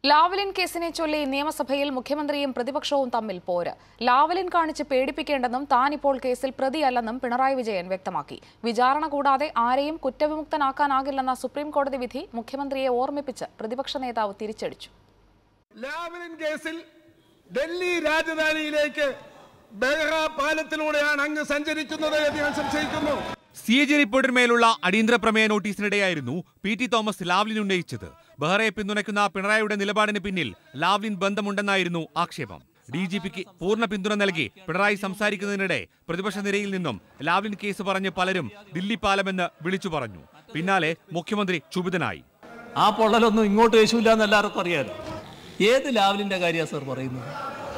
Lavalin കേസിനെ ചൊല്ലി നിയമസഭയിൽ മുഖ്യമന്ത്രിയും പ്രതിപക്ഷവും തമ്മിൽ പോര് ലാവലിൻ കാണിച്ച് പേടിപ്പിക്കേണ്ടെന്നും താൻ ഇപ്പോൾ കേസിൽ പ്രതിയല്ലെന്നും പിണറായി വിജയൻ വ്യക്തമാക്കി വിചാരണ കൂടാതെ ആരെയും കുറ്റവിമുക്തനാക്കാനാകില്ലെന്ന സുപ്രീം കോടതി വിധി മുഖ്യമന്ത്രിയെ ഓർമ്മിപ്പിച്ച് പ്രതിപക്ഷ നേതാവ് തിരിച്ചടിച്ചു ലാവലിൻ കേസിൽ ഡൽഹി രാജധാനിയിലേക്ക് ബെഹ്റ പാലത്തിലൂടെയാണ് അങ്ങ് സഞ്ചരിക്കുന്നത് എന്ന് ഞാൻ സംശയിക്കുന്നു സി എ ജി റിപ്പോർട്ടിന്മേലുള്ള അടിയന്തര പ്രമേയ നോട്ടീസിനിടെയായിരുന്നു പി ടി തോമസ് ലാവ്ലിൻ ഉന്നയിച്ചത് ബെഹ്റയെ പിന്തുണയ്ക്കുന്ന പിണറായിയുടെ നിലപാടിന് പിന്നിൽ ലാവ്ലിൻ ബന്ധമുണ്ടെന്നായിരുന്നു ആക്ഷേപം ഡി ജി പിക്ക് പൂർണ്ണ പിന്തുണ നൽകി പിണറായി സംസാരിക്കുന്നതിനിടെ പ്രതിപക്ഷ നിരയിൽ നിന്നും ലാവ്ലിൻ കേസ് പറഞ്ഞ് പലരും ദില്ലി പാലമെന്ന് വിളിച്ചു പറഞ്ഞു പിന്നാലെ മുഖ്യമന്ത്രി ക്ഷുഭിതനായി ആ പൊള്ളലൊന്നും ഇങ്ങോട്ട് യേശുമില്ല എന്ന് എല്ലാവർക്കും അറിയാലോ ഏത് ലാവലിന്റെ കാര്യമാണ് സാർ പറയുന്നത്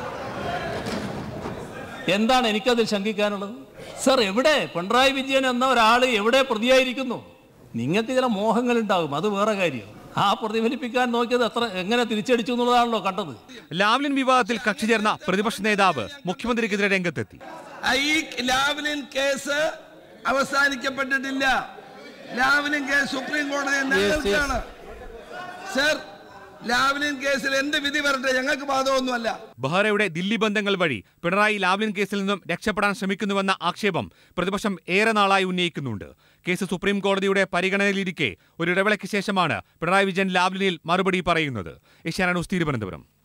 എന്താണ് എനിക്കതിൽ ശങ്കിക്കാനുള്ളത് സാർ എവിടെ പിണറായി വിജയൻ എന്ന ഒരാൾ എവിടെ പ്രതിയായിരിക്കുന്നു നിങ്ങൾക്ക് ചില മോഹങ്ങളുണ്ടാകും അത് വേറെ കാര്യം ആ പ്രതിഫലിപ്പിക്കാൻ നോക്കിയത് എത്ര എങ്ങനെ തിരിച്ചടിച്ചു എന്നുള്ളതാണല്ലോ കണ്ടത് ലാവ്ലിൻ വിവാദത്തിൽ കക്ഷി ചേർന്ന പ്രതിപക്ഷ നേതാവ് മുഖ്യമന്ത്രിക്കെതിരെ രംഗത്തെത്തി ഈ ലാവലിൻ കേസ് അവസാനിക്കപ്പെട്ടിട്ടില്ല ലാവലിൻ കേസ് സുപ്രീം കോടതി നിലനിൽക്കുകയാണ് സർ ലാവലിൻ കേസിൽ എന്ത് വിധി വരട്ടെ ഞങ്ങൾക്ക് ബാധകമൊന്നുമല്ല ബെഹ്റയുടെ ദില്ലി ബന്ധങ്ങൾ വഴി പിണറായി ലാവ്ലിൻ കേസിൽ നിന്നും രക്ഷപ്പെടാൻ ശ്രമിക്കുന്നുവെന്ന ആക്ഷേപം പ്രതിപക്ഷം ഏറെ നാളായി ഉന്നയിക്കുന്നുണ്ട് കേസ് സുപ്രീം കോടതിയുടെ പരിഗണനയിലിരിക്കെ ഒരു ഇടവേളയ്ക്ക് ശേഷമാണ് പിണറായി വിജയൻ ലാവ്ലിനിൽ മറുപടി പറയുന്നത് ഏഷ്യാന ന്യൂസ് തിരുവനന്തപുരം